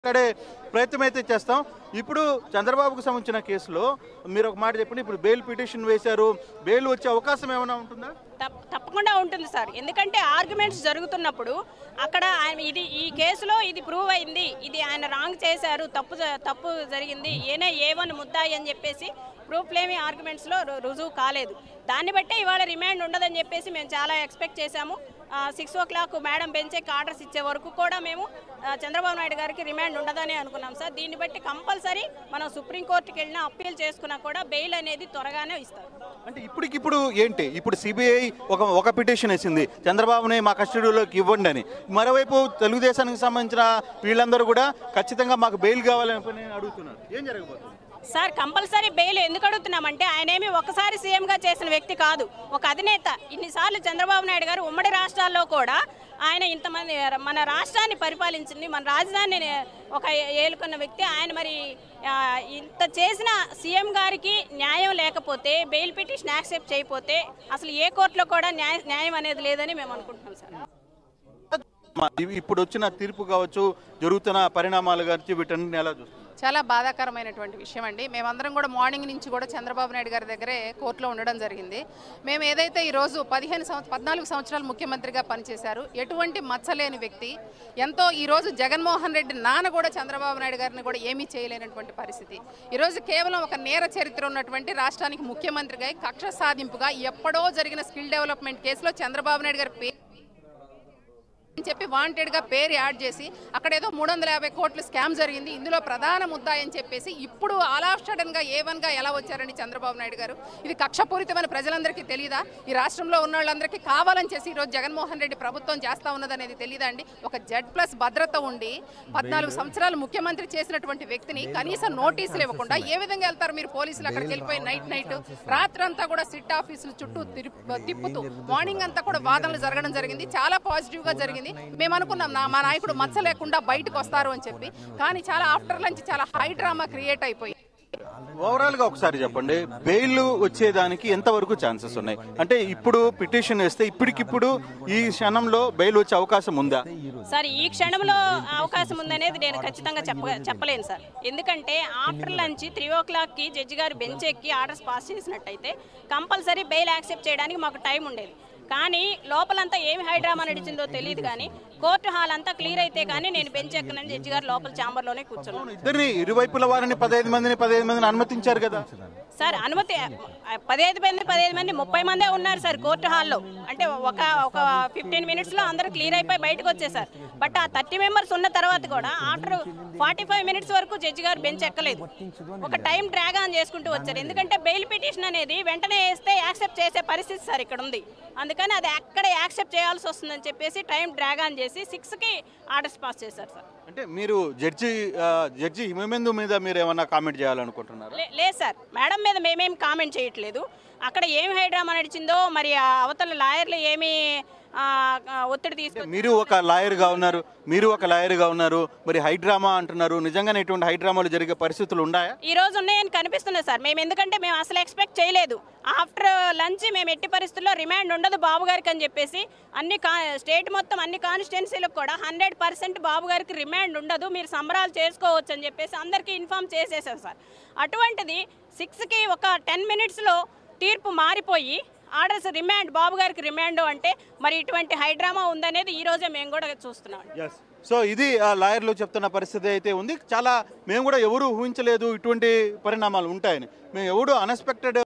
మాట్లాడే ప్రయత్నం అయితే చేస్తాం ఇప్పుడు చంద్రబాబుకు సంబంధించిన కేసులో మీరు ఒక మాట చెప్పండి ఇప్పుడు బెయిల్ పిటిషన్ వేశారు బెయిల్ వచ్చే అవకాశం ఏమైనా ఉంటుందా తప్- తప్పకుండా ఉంటుంది సార్ ఎందుకంటే ఆర్గ్యుమెంట్స్ జరుగుతున్నప్పుడు అక్కడ ఆయన ఇది ఈ కేసులో ఇది ప్రూవ్ అయింది ఇది ఆయన రాంగ్ చేశారు తప్పు జ- తప్పు జరిగింది ఏనే ఏ వన్ ముద్దాయి అని చెప్పేసి ప్రూఫ్ లేమి ఆర్గ్యుమెంట్స్లో రు- రుజువు కాలేదు దాన్ని బట్టే ఇవాళ రిమాండ్ ఉండదని చెప్పేసి మేము చాలా ఎక్స్పెక్ట్ చేశాము సిక్స్ ఓ క్లాక్ మేడం బెంచ్కి ఆర్డర్స్ ఇచ్చే వరకు కూడా మేము ఆ, చంద్రబాబు నాయుడు గారికి రిమాండ్ ఉండదని అనుకున్నాం సార్ దీన్ని బట్టి కంపల్సరీ మనం సుప్రీంకోర్టుకి వెళ్ళినా అప్పీల్ చేసుకున్నా కూడా బెయిల్ అనేది త్వరగానే ఇస్తారు అంటే ఇప్పటికిప్పుడు ఏంటి ఇప్పుడు సిబిఐ ఒక ఒక పిటిషన్ వేసింది చంద్రబాబుని మా కస్టడీలోకి ఇవ్వండి అని మరోవైపు తెలుగుదేశానికి సంబంధించిన వీళ్ళందరూ కూడా ఖచ్చితంగా మాకు బెయిల్ కావాలని చెప్పి అడుగుతున్నారు ఏం జరగబోతుంది సార్ కంపల్సరీ బెయిల్ ఎందుకు అడుగుతున్నామంటే ఆయన ఏమి ఒకసారి సీఎంగా చేసిన వ్యక్తి కాదు ఒక అధినేత ఇన్నిసార్లు చంద్రబాబు నాయుడు గారు ఉమ్మడి రాష్ట్రాల్లో కూడా ఆయన ఇంతమంది మన రాష్ట్రాన్ని పరిపాలించింది మన రాజధానిని ఒక ఏలుకున్న వ్యక్తి ఆయన మరి ఆ, ఇంత చేసిన సీఎం గారికి న్యాయం లేకపోతే బెయిల్ పిటిషన్ యాక్సెప్ట్ చేయకపోతే అసలు ఏ కోర్టులో కూడా న్యాయ న్యాయం అనేది లేదని మేము అనుకుంటున్నాం సార్ మా- ఇవి ఇప్పుడు వచ్చిన తీర్పు కావచ్చు జరుగుతున్న పరిణామాలు కావచ్చు వీటన్నిటిని ఎలా చూస్తున్నారు చాలా బాధాకరమైనటువంటి విషయం అండి మేమందరం కూడా మార్నింగ్ నుంచి కూడా చంద్రబాబు నాయుడు గారి దగ్గరే కోర్టులో ఉండడం జరిగింది మేము ఏదైతే ఈరోజు పదిహేను సంవత్సరం పద్నాలుగు సంవత్సరాలు ముఖ్యమంత్రిగా పనిచేశారు ఎటువంటి మచ్చలేని వ్యక్తి ఎంతో ఈరోజు జగన్మోహన్ రెడ్డి నాన్న కూడా చంద్రబాబు నాయుడు గారిని కూడా ఏమీ చేయలేనటువంటి పరిస్థితి ఈరోజు కేవలం ఒక నేర చరిత్ర ఉన్నటువంటి రాష్ట్రానికి ముఖ్యమంత్రిగా కక్ష సాధింపుగా ఎప్పుడో జరిగిన స్కిల్ డెవలప్మెంట్ కేసులో చంద్రబాబు నాయుడు గారి పేరు అని చెప్పి వాంటెడ్ గా పేరు యాడ్ చేసి అక్కడ ఏదో మూడు వందల యాభై కోట్లు స్కామ్ జరిగింది ఇందులో ప్రధాన ముద్దా అని చెప్పేసి ఇప్పుడు ఆల్ ఆఫ్ సడన్ గా ఏ వన్ గా ఎలా వచ్చారని చంద్రబాబు నాయుడు గారు ఇది కక్షపూరితమైన ప్రజలందరికీ తెలియదా ఈ రాష్ట్రంలో ఉన్న వాళ్ళందరికీ కావాలని చేసి ఈరోజు జగన్మోహన్ రెడ్డి ప్రభుత్వం చేస్తా ఉన్నదనేది తెలియదా అండి ఒక జెడ్ ప్లస్ భద్రత ఉండి పద్నాలుగు సంవత్సరాలు ముఖ్యమంత్రి చేసినటువంటి వ్యక్తిని కనీసం నోటీసులు ఇవ్వకుండా ఏ విధంగా వెళ్తారు మీరు పోలీసులు అక్కడికి వెళ్ళిపోయి నైట్ నైట్ రాత్రంతా కూడా సిట్ ఆఫీసులు చుట్టూ తిరుప్- తిప్పుతూ మార్నింగ్ అంతా కూడా వాదనలు జరగడం జరిగింది చాలా పాజిటివ్ గా జరిగింది మేము అనుకున్నాం నా మా నాయకుడు మచ్చ లేకుండా బయటకు వస్తారు అని చెప్పి కానీ చాలా ఆఫ్టర్ లంచ్ చాలా హై డ్రామా క్రియేట్ అయిపోయి ఓవరాల్ గా ఒకసారి చెప్పండి బెయిల్ వచ్చేదానికి ఎంతవరకు ఛాన్సెస్ ఉన్నాయి అంటే ఇప్పుడు పిటిషన్ వేస్తే ఇప్పటికిప్పుడు ఈ క్షణంలో బెయిల్ వచ్చే అవకాశం ఉందా సార్ ఈ క్షణంలో అవకాశం ఉందనేది నేను ఖచ్చితంగా చెప్ప చెప్పలేను సార్ ఎందుకంటే ఆఫ్టర్ లంచ్ త్రీ ఓ క్లాక్కి జడ్జి గారు బెంచ్ ఎక్కి ఆర్డర్స్ పాస్ చేసినట్టయితే కంపల్సరీ బెయిల్ యాక్సెప్ట్ చేయడానికి మాకు టైం ఉండేది కానీ లోపలంతా ఏమి హైడ్రామా నడిచిందో తెలియదు కానీ కోర్టు హాల్ అంతా క్లియర్ అయితే కానీ నేను బెంచ్ ఎక్కనని జడ్జి గారు లోపల ఛాంబర్లోనే కూర్చున్నాను ఇద్దరిని ఇరువైపుల వారిని పదహైదు మందిని పదహైదు మందిని అనుమతించారు కదా సార్ అనుమతి పదిహేను మంది పదిహేను మంది ముప్పై మందే ఉన్నారు సార్ కోర్టు హాల్లో అంటే ఒక ఒక ఫిఫ్టీన్ మినిట్స్లో అందరూ క్లియర్ అయిపోయి బయటకు వచ్చేసారు బట్ ఆ థర్టీ మెంబర్స్ ఉన్న తర్వాత కూడా ఆఫ్టర్ ఫార్టీ ఫైవ్ మినిట్స్ వరకు జడ్జి గారు బెంచ్ ఎక్కలేదు ఒక టైం డ్రాగ్ ఆన్ చేసుకుంటూ వచ్చారు ఎందుకంటే బెయిల్ పిటిషన్ అనేది వెంటనే వేస్తే యాక్సెప్ట్ చేసే పరిస్థితి సార్ ఇక్కడ ఉంది అందుకని అది అక్కడ యాక్సెప్ట్ చేయాల్సి వస్తుందని చెప్పేసి టైం డ్రాగ్ ఆన్ చేసి సిక్స్కి ఆర్డర్స్ పాస్ చేశారు సార్ అంటే మీరు జడ్జి ఆ, జడ్జి హిమబిందు మీద మీరు ఏమన్నా కామెంట్ చేయాలనుకుంటున్నారు లే- లేదు సార్ మేడం మీద మేమేం కామెంట్ చేయట్లేదు అక్కడ ఏం హైడ్రామా నడిచిందో మరి ఆ అవతల లాయర్లు ఏమి ఆ, ఆ, ఒత్తిడి తీసుకు మీరు ఒక లాయర్గా ఉన్నారు మీరు ఒక లాయర్గా ఉన్నారు మరి హైడ్రామా అంటున్నారు నిజంగానే ఇటువంటి హైడ్రామాలు జరిగే పరిస్థితులు ఉన్నాయా ఈ రోజు ఉన్నాయని కనిపిస్తున్నాయి సార్ మేము ఎందుకంటే మేము అసలు ఎక్స్పెక్ట్ చేయలేదు ఆఫ్టర్ లంచ్ మేము ఎట్టి పరిస్థితుల్లో రిమాండ్ ఉండదు బాబు గారికి అని చెప్పేసి అన్ని కా స్టేట్ మొత్తం అన్ని కాన్స్టిట్యున్సీలకు కూడా హండ్రెడ్ పర్సెంట్ బాబు గారికి రిమాండ్ ఉండదు మీరు సంబరాలు చేసుకోవచ్చు అని చెప్పేసి అందరికీ ఇన్ఫామ్ చేసేసాం సార్ అటువంటిది సిక్స్కి ఒక టెన్ మినిట్స్లో తీర్పు మారిపోయి ఆర్డర్స్ రిమాండ్ బాబు గారికి రిమాండ్ అంటే మరి ఇటువంటి హైడ్రామా ఉందనేది ఈ రోజే మేము కూడా చూస్తున్నాం సో ఇది ఆ లాయర్లు చెప్తున్న పరిస్థితి అయితే ఉంది చాలా మేము కూడా ఎవరు ఊహించలేదు ఇటువంటి పరిణామాలు ఉంటాయని మేము ఎవడు అన్ఎక్స్పెక్టెడ్